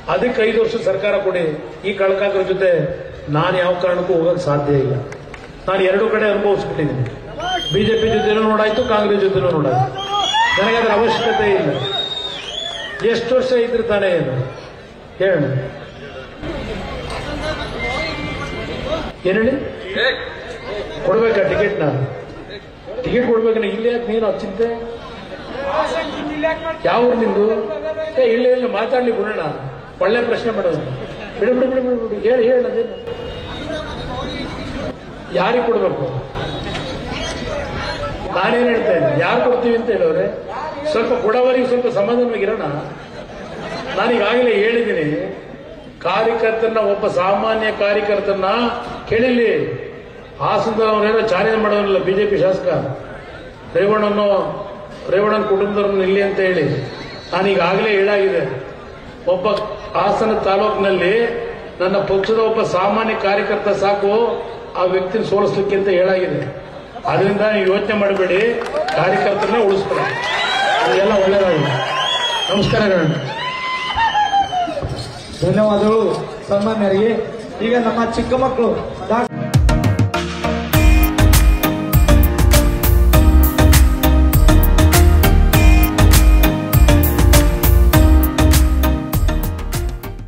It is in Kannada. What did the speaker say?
ಅದಕ್ಕೆ ಐದು ವರ್ಷ ಸರ್ಕಾರ ಕೊಡಿ ಈ ಕಳ್ಕಾಕರ ಜೊತೆ ನಾನು ಯಾವ ಕಾರಣಕ್ಕೂ ಹೋಗಕ್ ಸಾಧ್ಯ ಇಲ್ಲ ನಾನು ಎರಡು ಕಡೆ ಅನುಭವಿಸ್ಬಿಟ್ಟಿದ್ದೀನಿ ಬಿಜೆಪಿ ಜೊತೆನೂ ನೋಡಾಯ್ತು ಕಾಂಗ್ರೆಸ್ ಜೊತೆನೂ ನೋಡಾಯ್ತು ನನಗೆ ಅದರ ಅವಶ್ಯಕತೆ ಇಲ್ಲ ಎಷ್ಟು ವರ್ಷ ಇದ್ರೆ ತಾನೇ ಏನು ಹೇಳ ಏನ್ ಹೇಳಿ ಕೊಡ್ಬೇಕಾ ಟಿಕೆಟ್ನ ಟಿಕೆಟ್ ಕೊಡ್ಬೇಕು ಇಲ್ಲೇ ಯಾಕೆ ನೀನು ಚಿಂತೆ ಯಾವ ಊರು ನಿಂದು ಏ ಇಲ್ಲ ಇಲ್ಲ ಮಾತಾಡ್ಲಿ ಬಿಡೋಣ ಒಳ್ಳೆ ಪ್ರಶ್ನೆ ಮಾಡೋದು ಬಿಡು ಬಿಡು ಬಿಡು ಬಿಡು ಬಿಡು ಹೇಳಿ ಹೇಳಿ ಅದೇನು ಯಾರಿಗೆ ಕೊಡ್ಬೇಕು ನಾನೇನ್ ಹೇಳ್ತಾ ಇದ್ದೀನಿ ಯಾರು ಕೊಡ್ತೀವಿ ಅಂತ ಹೇಳೋರೆ ಸ್ವಲ್ಪ ಕೊಡವರಿಗೆ ಸ್ವಲ್ಪ ಸಮಾಧಾನವಾಗಿರೋಣ ನಾನೀಗಾಗಲೇ ಹೇಳಿದ್ದೀನಿ ಕಾರ್ಯಕರ್ತನ ಒಬ್ಬ ಸಾಮಾನ್ಯ ಕಾರ್ಯಕರ್ತನ ಕೇಳಿಲಿ ಹಾಸನದ ಅವರೇನೋ ಚಾಲೆಂಜ್ ಮಾಡೋದಿಲ್ಲ ಬಿಜೆಪಿ ಶಾಸಕ ರೇವಣ್ಣನೋ ರೇವಣ್ಣನ ಕುಟುಂಬದವ್ರನ್ನ ಇಲ್ಲಿ ಅಂತ ಹೇಳಿ ನಾನೀಗಾಗಲೇ ಹೇಳಾಗಿದೆ ಒಬ್ಬ ಹಾಸನ ತಾಲೂಕಿನಲ್ಲಿ ನನ್ನ ಪಕ್ಷದ ಒಬ್ಬ ಸಾಮಾನ್ಯ ಕಾರ್ಯಕರ್ತ ಸಾಕು ಆ ವ್ಯಕ್ತಿನ ಸೋಲಿಸ್ಲಿಕ್ಕೆ ಅಂತ ಹೇಳಾಗಿದೆ ಅದರಿಂದ ನೀವು ಯೋಚನೆ ಮಾಡಬೇಡಿ ಕಾರ್ಯಕರ್ತರನ್ನ ಉಳಿಸ್ಕೊಳ್ಳಿ ಅದೆಲ್ಲ ಒಳ್ಳೆಯದಾಗಿದೆ ನಮಸ್ಕಾರಗಳು ಧನ್ಯವಾದಗಳು ಸನ್ಮಾನ್ಯರಿಗೆ ಈಗ ನಮ್ಮ ಚಿಕ್ಕ ಮಕ್ಕಳು ಡಾಕ್ಟರ್